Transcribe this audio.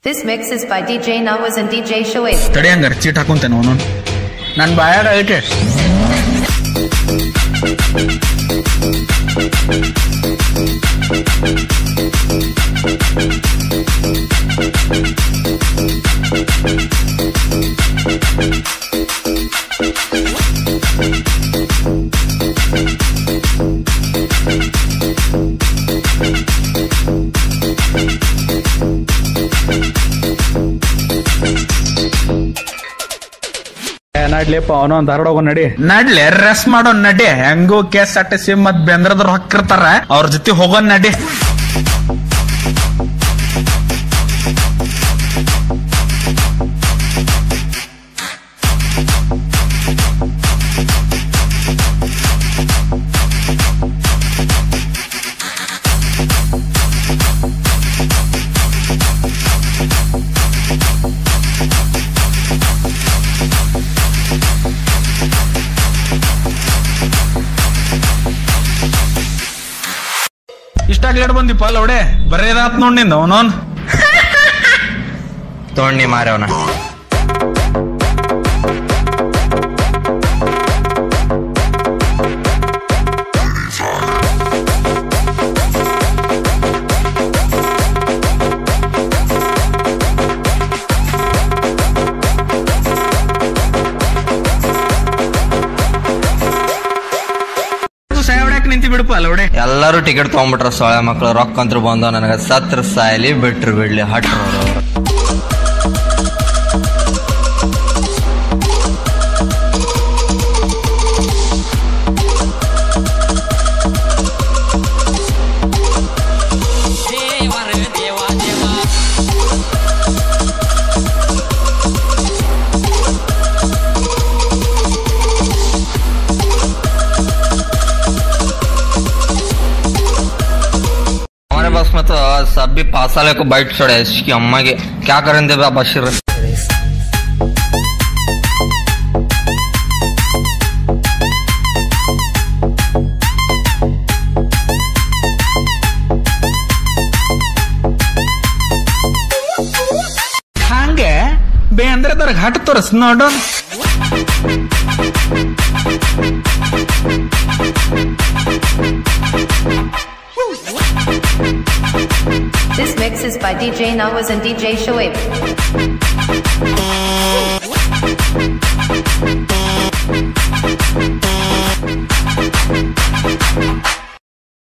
This mix is by DJ Nawaz and DJ Shoaib. ತಡಿ ಹಂಗಾರೆ cheat ಹಾಕೊಂತೇನೆ ಅವನು ನನ್ನ ಬಾಯಾಗ ಐತೆ ನಡ್ಲಿಪ್ಪ ಅವನು ಒಂದು ಹರಡೋಗ ನಡಿ ನಡ್ಲಿ ರೆಸ್ ಮಾಡೋ ನಡಿ ಹೆಂಗೋ ಕೇಸ್ ಅಟ್ಟಿಸಿ ಮತ್ ಬೆಂದ್ರದ್ರ ಹೊಕ್ಕಿರ್ತಾರ ಅವ್ರ ಜೊತೆ ಹೋಗೋನ್ ನಡಿ ಇಷ್ಟಾಗ್ ಲೇಟ್ ಬಂದಿಪ್ಪ ಲೌಡೆ ಬರೇದಾತ್ ನೋಡ್ ನಿಂದ ಅವನೋನ್ ತೊಗೊಂಡಿ ಮಾರವನ ಸಾಯ್ ನಿಂತಿ ಬಿಡಪ್ಪ ಲೌಡೆ ಎಲ್ಲರೂ ಟಿಕೆಟ್ ತಗೊಂಡ್ಬಿಟ್ರ ಸೊಳೆ ಮಕ್ಳು ರೊಕ್ಕ ಅಂತೂ ಬಂದವ ನನಗ ಸತ್ರ ಸಾಯಲಿ ಬಿಟ್ರು ಬಿಡ್ಲಿ ಹಟ್ರು ಅವ್ರು. हमारे बस में तो सब भी पास वाले को बाइट छोड़े इसकी अम्मा के क्या करेंगे बे बशीर ಹಂಗೆ ಬೇಂದ್ರದವ್ರಿಗೆ ಹಟ್ ತೋರಿಸ್ ನೋಡು This mix is by DJ Nawaz and DJ Shoaib.